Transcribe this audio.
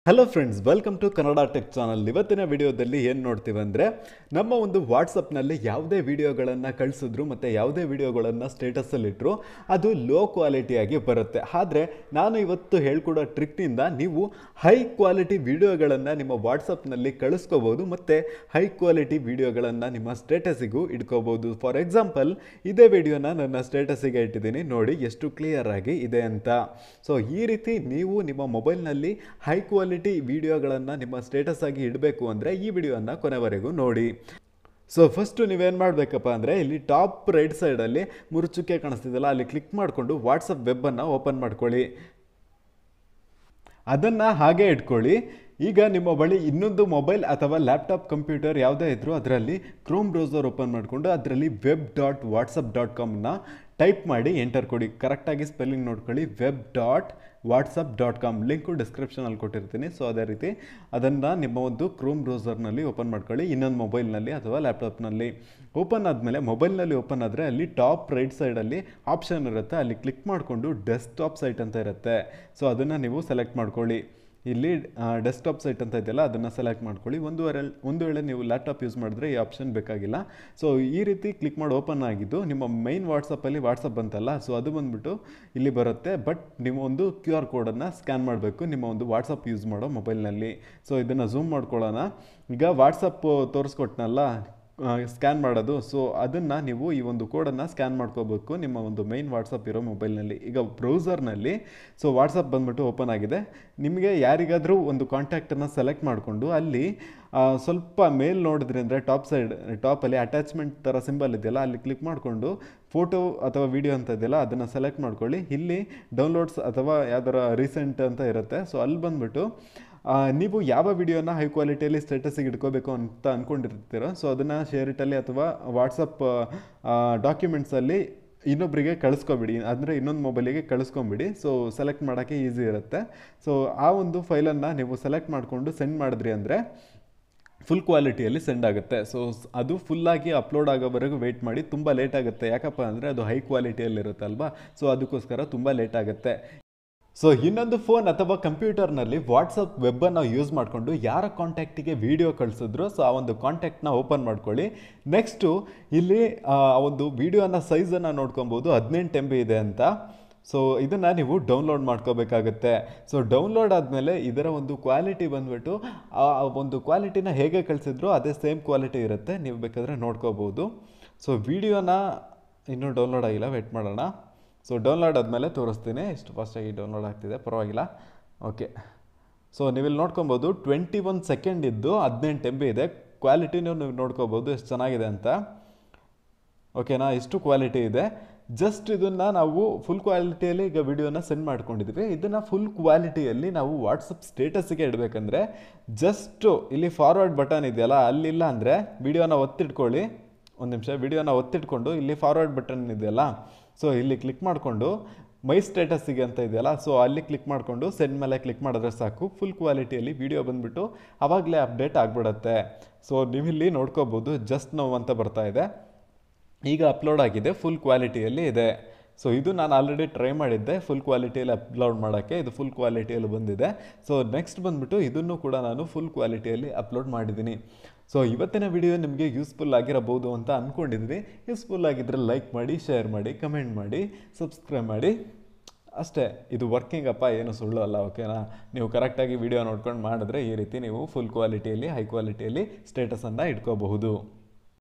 hello friends welcome to Kannada tech channel ಇವತ್ತಿನ ವಿಡಿಯೋದಲ್ಲಿ ಏನು ನೋಡ್ತೀವಿ ಅಂದರೆ ನಮ್ಮ ಒಂದು ವಾಟ್ಸಪ್ನಲ್ಲಿ ಯಾವುದೇ ವಿಡಿಯೋಗಳನ್ನು ಕಳಿಸಿದ್ರು ಮತ್ತು ಯಾವುದೇ ವಿಡಿಯೋಗಳನ್ನು ಸ್ಟೇಟಸಲ್ಲಿಟ್ಟರು ಅದು ಲೋ ಕ್ವಾಲಿಟಿಯಾಗಿ ಬರುತ್ತೆ ಆದರೆ ನಾನು ಇವತ್ತು ಹೇಳ್ಕೊಡೋ ಟ್ರಿಕ್ನಿಂದ ನೀವು ಹೈ ಕ್ವಾಲಿಟಿ ವಿಡಿಯೋಗಳನ್ನು ನಿಮ್ಮ ವಾಟ್ಸಪ್ನಲ್ಲಿ ಕಳಿಸ್ಕೋಬೋದು ಮತ್ತು ಹೈ ಕ್ವಾಲಿಟಿ ವಿಡಿಯೋಗಳನ್ನು ನಿಮ್ಮ ಸ್ಟೇಟಸಿಗೂ ಇಟ್ಕೋಬೋದು ಫಾರ್ ಎಕ್ಸಾಂಪಲ್ ಇದೇ ವಿಡಿಯೋನ ನನ್ನ ಸ್ಟೇಟಸಿಗೆ ಇಟ್ಟಿದ್ದೀನಿ ನೋಡಿ ಎಷ್ಟು ಕ್ಲಿಯರ್ ಆಗಿ ಇದೆ ಅಂತ ಸೊ ಈ ರೀತಿ ನೀವು ನಿಮ್ಮ ಮೊಬೈಲ್ನಲ್ಲಿ ಹೈ ಕ್ವಾಲಿಟಿ ವಿಡಿಯೋಗಳನ್ನು ನಿಮ್ಮ ಸ್ಟೇಟಸ್ ಆಗಿ ಇಡಬೇಕು ಅಂದರೆ ಈ ವಿಡಿಯೋನ ಕೊನೆವರೆಗೂ ನೋಡಿ ಸೊ ಫಸ್ಟು ನೀವೇನು ಮಾಡಬೇಕಪ್ಪ ಅಂದರೆ ಇಲ್ಲಿ ಟಾಪ್ ರೈಟ್ ಸೈಡಲ್ಲಿ ಮೂರು ಚುಕ್ಕೆ ಕಾಣಿಸ್ತಿದೆಯಲ್ಲ ಅಲ್ಲಿ ಕ್ಲಿಕ್ ಮಾಡಿಕೊಂಡು ವಾಟ್ಸಪ್ ವೆಬ್ಬನ್ನು ಓಪನ್ ಮಾಡ್ಕೊಳ್ಳಿ ಅದನ್ನು ಹಾಗೆ ಇಟ್ಕೊಳ್ಳಿ ಈಗ ನಿಮ್ಮ ಬಳಿ ಇನ್ನೊಂದು ಮೊಬೈಲ್ ಅಥವಾ ಲ್ಯಾಪ್ಟಾಪ್ ಕಂಪ್ಯೂಟರ್ ಯಾವುದೇ ಇದ್ರೂ ಅದರಲ್ಲಿ ಕ್ರೋಮ್ ಬ್ರೌಸರ್ ಓಪನ್ ಮಾಡಿಕೊಂಡು ಅದರಲ್ಲಿ ವೆಬ್ ಡಾಟ್ ವಾಟ್ಸಪ್ ಡಾಟ್ ಕಾಮ್ನ ಟೈಪ್ ಮಾಡಿ ಎಂಟರ್ ಕೊಡಿ ಕರೆಕ್ಟಾಗಿ ಸ್ಪೆಲ್ಲಿಂಗ್ ನೋಡ್ಕೊಳ್ಳಿ web dot WhatsApp dot com link ಡಿಸ್ಕ್ರಿಪ್ಷನಲ್ಲಿ ಕೊಟ್ಟಿರ್ತೀನಿ ಸೊ ಅದೇ ರೀತಿ ಅದನ್ನು ನಿಮ್ಮ ಒಂದು ಕ್ರೋಮ್ ಬ್ರೌಸರ್ನಲ್ಲಿ ಓಪನ್ ಮಾಡ್ಕೊಳ್ಳಿ ಇನ್ನೊಂದು ಮೊಬೈಲ್ನಲ್ಲಿ ಅಥವಾ ಲ್ಯಾಪ್ಟಾಪ್ನಲ್ಲಿ ಓಪನ್ ಆದಮೇಲೆ ಮೊಬೈಲ್ನಲ್ಲಿ ಓಪನ್ ಆದರೆ ಅಲ್ಲಿ ಟಾಪ್ ರೈಟ್ ಸೈಡಲ್ಲಿ ಆಪ್ಷನ್ ಇರುತ್ತೆ ಅಲ್ಲಿ ಕ್ಲಿಕ್ ಮಾಡಿಕೊಂಡು ಡೆಸ್ಕ್ಟಾಪ್ ಸೈಟ್ ಅಂತ ಇರುತ್ತೆ ಸೊ ಅದನ್ನು ನೀವು ಸೆಲೆಕ್ಟ್ ಮಾಡ್ಕೊಳ್ಳಿ ಇಲ್ಲಿ ಡೆಸ್ಕ್ಟಾಪ್ ಸೈಟ್ ಅಂತ ಇದೆಯಲ್ಲ ಅದನ್ನು ಸೆಲೆಕ್ಟ್ ಮಾಡ್ಕೊಳ್ಳಿ ಒಂದು ವೇಳೆ ಒಂದು ವೇಳೆ ನೀವು ಲ್ಯಾಪ್ಟಾಪ್ ಯೂಸ್ ಮಾಡಿದ್ರೆ ಈ ಆಪ್ಷನ್ ಬೇಕಾಗಿಲ್ಲ ಸೊ ಈ ರೀತಿ ಕ್ಲಿಕ್ ಮಾಡಿ ಓಪನ್ ಆಗಿದ್ದು ನಿಮ್ಮ ಮೈನ್ ವಾಟ್ಸಪ್ಪಲ್ಲಿ ವಾಟ್ಸಪ್ ಬಂತಲ್ಲ ಸೊ ಅದು ಬಂದುಬಿಟ್ಟು ಇಲ್ಲಿ ಬರುತ್ತೆ ಬಟ್ ನೀವು ಒಂದು ಕ್ಯೂ ಆರ್ ಕೋಡನ್ನು ಸ್ಕ್ಯಾನ್ ಮಾಡಬೇಕು ನಿಮ್ಮ ಒಂದು ವಾಟ್ಸಪ್ ಯೂಸ್ ಮಾಡೋ ಮೊಬೈಲ್ನಲ್ಲಿ ಸೊ ಇದನ್ನು ಝೂಮ್ ಮಾಡ್ಕೊಳ್ಳೋಣ ಈಗ ವಾಟ್ಸಪ್ ತೋರಿಸ್ಕೊಟ್ನಲ್ಲ ಸ್ಕ್ಯಾನ್ ಮಾಡೋದು ಸೊ ಅದನ್ನು ನೀವು ಈ ಒಂದು ಕೋಡನ್ನು ಸ್ಕ್ಯಾನ್ ಮಾಡ್ಕೋಬೇಕು ನಿಮ್ಮ ಒಂದು ಮೈನ್ ವಾಟ್ಸಪ್ ಇರೋ ಮೊಬೈಲ್ನಲ್ಲಿ ಈಗ ಬ್ರೌಸರ್ನಲ್ಲಿ ಸೊ ವಾಟ್ಸಪ್ ಬಂದ್ಬಿಟ್ಟು ಓಪನ್ ಆಗಿದೆ ನಿಮಗೆ ಯಾರಿಗಾದರೂ ಒಂದು ಕಾಂಟ್ಯಾಕ್ಟನ್ನು ಸೆಲೆಕ್ಟ್ ಮಾಡಿಕೊಂಡು ಅಲ್ಲಿ ಸ್ವಲ್ಪ ಮೇಲ್ ನೋಡಿದ್ರಿ ಅಂದರೆ ಟಾಪ್ ಸೈಡ್ ಟಾಪಲ್ಲಿ ಅಟ್ಯಾಚ್ಮೆಂಟ್ ಥರ ಸಿಂಬಲ್ ಇದೆಯಲ್ಲ ಅಲ್ಲಿ ಕ್ಲಿಕ್ ಮಾಡಿಕೊಂಡು ಫೋಟೋ ಅಥವಾ ವಿಡಿಯೋ ಅಂತ ಇದೆಯಲ್ಲ ಅದನ್ನು ಸೆಲೆಕ್ಟ್ ಮಾಡ್ಕೊಳ್ಳಿ ಇಲ್ಲಿ ಡೌನ್ಲೋಡ್ಸ್ ಅಥವಾ ಯಾವ್ದಾರ ರೀಸೆಂಟ್ ಅಂತ ಇರುತ್ತೆ ಸೊ ಅಲ್ಲಿ ಬಂದುಬಿಟ್ಟು ನೀವು ಯಾವ ವಿಡಿಯೋನ ಹೈ ಕ್ವಾಲಿಟಿಯಲ್ಲಿ ಸ್ಟೇಟಸಿಗೆ ಇಟ್ಕೋಬೇಕು ಅಂತ ಅಂದ್ಕೊಂಡಿರ್ತೀರೋ ಸೊ ಅದನ್ನು ಶೇರ್ ಇಟ್ಟಲ್ಲಿ ಅಥವಾ ವಾಟ್ಸಪ್ ಡಾಕ್ಯುಮೆಂಟ್ಸಲ್ಲಿ ಇನ್ನೊಬ್ಬರಿಗೆ ಕಳಿಸ್ಕೊಬಿಡಿ ಅಂದರೆ ಇನ್ನೊಂದು ಮೊಬೈಲಿಗೆ ಕಳಿಸ್ಕೊಂಬಿಡಿ ಸೊ ಸೆಲೆಕ್ಟ್ ಮಾಡೋಕ್ಕೆ ಈಸಿ ಇರುತ್ತೆ ಸೊ ಆ ಒಂದು ಫೈಲನ್ನು ನೀವು ಸೆಲೆಕ್ಟ್ ಮಾಡಿಕೊಂಡು ಸೆಂಡ್ ಮಾಡಿದ್ರಿ ಅಂದರೆ ಫುಲ್ ಕ್ವಾಲಿಟಿಯಲ್ಲಿ ಸೆಂಡ್ ಆಗುತ್ತೆ ಸೊ ಅದು ಫುಲ್ಲಾಗಿ ಅಪ್ಲೋಡ್ ಆಗೋವರೆಗೂ ವೆಯ್ಟ್ ಮಾಡಿ ತುಂಬ ಲೇಟ್ ಆಗುತ್ತೆ ಯಾಕಪ್ಪ ಅಂದರೆ ಅದು ಹೈ ಕ್ವಾಲಿಟಿಯಲ್ಲಿರುತ್ತೆ ಅಲ್ವಾ ಸೊ ಅದಕ್ಕೋಸ್ಕರ ತುಂಬ ಲೇಟ್ ಆಗುತ್ತೆ ಸೊ ಇನ್ನೊಂದು ಫೋನ್ ಅಥವಾ ಕಂಪ್ಯೂಟರ್ನಲ್ಲಿ ವಾಟ್ಸಪ್ ವೆಬ್ಬನ್ನು ಯೂಸ್ ಮಾಡಿಕೊಂಡು ಯಾರ ಕಾಂಟ್ಯಾಕ್ಟಿಗೆ ವಿಡಿಯೋ ಕಳಿಸಿದ್ರು ಸೊ ಆ ಒಂದು ಕಾಂಟ್ಯಾಕ್ಟ್ನ ಓಪನ್ ಮಾಡ್ಕೊಳ್ಳಿ ನೆಕ್ಸ್ಟು ಇಲ್ಲಿ ಆ ಒಂದು ವಿಡಿಯೋನ ಸೈಜನ್ನು ನೋಡ್ಕೊಬೋದು ಹದಿನೆಂಟು ಎಮ್ ಬಿ ಇದೆ ಅಂತ ಸೊ ಇದನ್ನು ನೀವು ಡೌನ್ಲೋಡ್ ಮಾಡ್ಕೋಬೇಕಾಗುತ್ತೆ ಸೊ ಡೌನ್ಲೋಡ್ ಆದಮೇಲೆ ಇದರ ಒಂದು ಕ್ವಾಲಿಟಿ ಬಂದುಬಿಟ್ಟು ಆ ಒಂದು ಕ್ವಾಲಿಟಿನ ಹೇಗೆ ಕಳಿಸಿದ್ರು ಅದೇ ಸೇಮ್ ಕ್ವಾಲಿಟಿ ಇರುತ್ತೆ ನೀವು ಬೇಕಾದರೆ ನೋಡ್ಕೋಬೋದು ಸೊ ವಿಡಿಯೋನ ಇನ್ನೂ ಡೌನ್ಲೋಡ್ ಆಗಿಲ್ಲ ವೆಯ್ಟ್ ಮಾಡೋಣ ಸೊ ಡೌನ್ಲೋಡ್ ಆದಮೇಲೆ ತೋರಿಸ್ತೀನಿ ಇಷ್ಟು ಫಾಸ್ಟಾಗಿ ಡೌನ್ಲೋಡ್ ಆಗ್ತಿದೆ ಪರವಾಗಿಲ್ಲ ಓಕೆ ಸೊ ನೀವಿಲ್ಲಿ ನೋಡ್ಕೊಬೋದು ಟ್ವೆಂಟಿ ಒನ್ ಸೆಕೆಂಡ್ ಇದ್ದು ಹದಿನೆಂಟು ಎಮ್ ಬಿ ಇದೆ ಕ್ವಾಲಿಟಿನೂ ನೀವು ನೋಡ್ಕೋಬೋದು ಎಷ್ಟು ಚೆನ್ನಾಗಿದೆ ಅಂತ ಓಕೆನಾ ಇಷ್ಟು ಕ್ವಾಲಿಟಿ ಇದೆ ಜಸ್ಟ್ ಇದನ್ನು ನಾವು ಫುಲ್ ಕ್ವಾಲಿಟಿಯಲ್ಲಿ ಈಗ ವಿಡಿಯೋನ ಸೆಂಡ್ ಮಾಡ್ಕೊಂಡಿದ್ವಿ ಇದನ್ನು ಫುಲ್ ಕ್ವಾಲಿಟಿಯಲ್ಲಿ ನಾವು ವಾಟ್ಸಪ್ ಸ್ಟೇಟಸ್ಗೆ ಇಡಬೇಕಂದ್ರೆ ಜಸ್ಟು ಇಲ್ಲಿ ಫಾರ್ವರ್ಡ್ ಬಟನ್ ಇದೆಯಲ್ಲ ಅಲ್ಲಿಲ್ಲ ಅಂದರೆ ವಿಡಿಯೋನ ಒತ್ತಿಟ್ಕೊಳ್ಳಿ ಒಂದು ನಿಮಿಷ ವಿಡಿಯೋನ ಒತ್ತಿಟ್ಕೊಂಡು ಇಲ್ಲಿ ಫಾರ್ವರ್ಡ್ ಬಟನ್ ಇದೆಯಲ್ಲ ಸೊ ಇಲ್ಲಿ ಕ್ಲಿಕ್ ಮಾಡಿಕೊಂಡು ಮೈ ಸ್ಟೇಟಸ್ಸಿಗೆ ಅಂತ ಇದೆಯಲ್ಲ ಸೊ ಅಲ್ಲಿ ಕ್ಲಿಕ್ ಮಾಡಿಕೊಂಡು ಸೆಂಡ್ ಮೇಲೆ ಕ್ಲಿಕ್ ಮಾಡಿದ್ರೆ ಸಾಕು ಫುಲ್ ಕ್ವಾಲಿಟಿಯಲ್ಲಿ ವಿಡಿಯೋ ಬಂದುಬಿಟ್ಟು ಆವಾಗಲೇ ಅಪ್ಡೇಟ್ ಆಗಿಬಿಡುತ್ತೆ ಸೊ ನೀವಿಲ್ಲಿ ನೋಡ್ಕೋಬೋದು ಜಸ್ಟ್ ನೋವು ಅಂತ ಬರ್ತಾ ಇದೆ ಈಗ ಅಪ್ಲೋಡ್ ಆಗಿದೆ ಫುಲ್ ಕ್ವಾಲಿಟಿಯಲ್ಲಿ ಇದೆ ಸೊ ಇದು ನಾನು ಆಲ್ರೆಡಿ ಟ್ರೈ ಮಾಡಿದ್ದೆ ಫುಲ್ ಕ್ವಾಲಿಟಿಯಲ್ಲಿ ಅಪ್ಲೋಡ್ ಮಾಡೋಕ್ಕೆ ಇದು ಫುಲ್ ಕ್ವಾಲಿಟಿಯಲ್ಲಿ ಬಂದಿದೆ ಸೊ ನೆಕ್ಸ್ಟ್ ಬಂದುಬಿಟ್ಟು ಇದನ್ನು ಕೂಡ ನಾನು ಫುಲ್ ಕ್ವಾಲಿಟಿಯಲ್ಲಿ ಅಪ್ಲೋಡ್ ಮಾಡಿದ್ದೀನಿ ಸೊ ಇವತ್ತಿನ ವಿಡಿಯೋ ನಿಮಗೆ ಯೂಸ್ಫುಲ್ ಆಗಿರಬಹುದು ಅಂತ ಅಂದ್ಕೊಂಡಿದ್ದೀನಿ ಯೂಸ್ಫುಲ್ ಆಗಿದ್ದರೆ ಲೈಕ್ ಮಾಡಿ ಶೇರ್ ಮಾಡಿ ಕಮೆಂಟ್ ಮಾಡಿ ಸಬ್ಸ್ಕ್ರೈಬ್ ಮಾಡಿ ಅಷ್ಟೇ ಇದು ವರ್ಕಿಂಗ್ ಅಪ್ಪ ಏನು ಸುಳ್ಳು ಅಲ್ಲ ಓಕೆನಾ ನೀವು ಕರೆಕ್ಟಾಗಿ ವಿಡಿಯೋ ನೋಡ್ಕೊಂಡು ಮಾಡಿದ್ರೆ ಈ ರೀತಿ ನೀವು ಫುಲ್ ಕ್ವಾಲಿಟಿಯಲ್ಲಿ ಹೈ ಕ್ವಾಲಿಟಿಯಲ್ಲಿ ಸ್ಟೇಟಸನ್ನು ಇಟ್ಕೋಬಹುದು